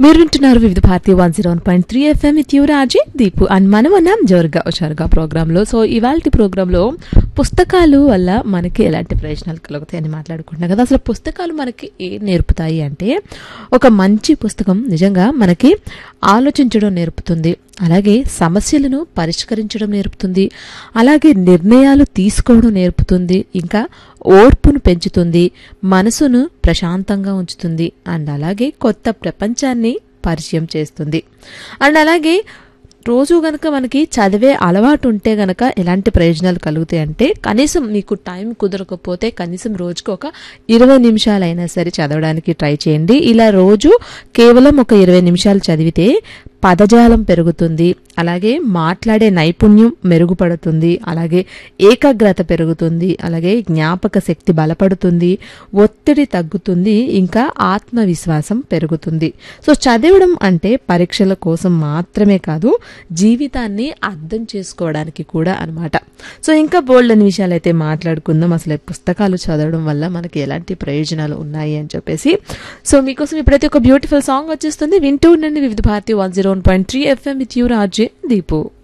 మీరు వింటున్నారు Vividh Bharati one zero one point three FM with you R J Deepu and మనం అన్నాం జోరుగా హుషారుగా ప్రోగ్రాంలో సో ఇవాళ ప్రోగ్రాంలో పుస్తకాలు వల్ల మనకి ఎలాంటి ప్రయోజనాలు కలుగుతాయి అని మాట్లాడుకుంటున్నాం కదా అసలు పుస్తకాలు మనకి ఏం నేర్పుతాయి అంటే ఒక మంచి పుస్తకం నిజంగా మనకి ఆలోచించడం నేర్పుతుంది అలాగే సమస్యలను పరిష్కరించడం నేర్పుతుంది అలాగే నిర్ణయాలు తీసుకోవడం నేర్పుతుంది ఇంకా ఓర్పును పెంచుతుంది మనసును ప్రశాంతంగా ఉంచుతుంది అండ్ అలాగే కొత్త ప్రపంచాన్ని పరిచయం చేస్తుంది అండ్ అలాగే రోజు గనక మనకి చదివే అలవాటు ఉంటే గనక ఎలాంటి ప్రయోజనాలు కలుగుతాయి అంటే కనీసం మీకు టైం కుదరకపోతే కనీసం రోజుకు ఒక ఇరవై నిమిషాలైనా సరే చదవడానికి ట్రై చేయండి ఇలా రోజు కేవలం ఒక ఇరవై నిమిషాలు చదివితే పదజాలం పెరుగుతుంది అలాగే మాట్లాడే నైపుణ్యం మెరుగుపడుతుంది అలాగే ఏకాగ్రత పెరుగుతుంది అలాగే జ్ఞాపక శక్తి బలపడుతుంది ఒత్తిడి తగ్గుతుంది ఇంకా ఆత్మవిశ్వాసం పెరుగుతుంది సో చదవడం అంటే పరీక్షల కోసం మాత్రమే కాదు జీవితాన్ని అర్థం చేసుకోవడానికి కూడా అనమాట సో ఇంకా బోల్డ్ అని విషయాలు అయితే మాట్లాడుకుందాం అసలు ఈ పుస్తకాలు చదవడం వల్ల మనకి ఎలాంటి ప్రయోజనాలు ఉన్నాయి అని చెప్పేసి సో మీకోసం ఇప్పుడైతే ఒక బ్యూటిఫుల్ సాంగ్ వచ్చేస్తుంది వింటూ ఉండండి Vividh Bharati one zero one point three FM with you R J Deepu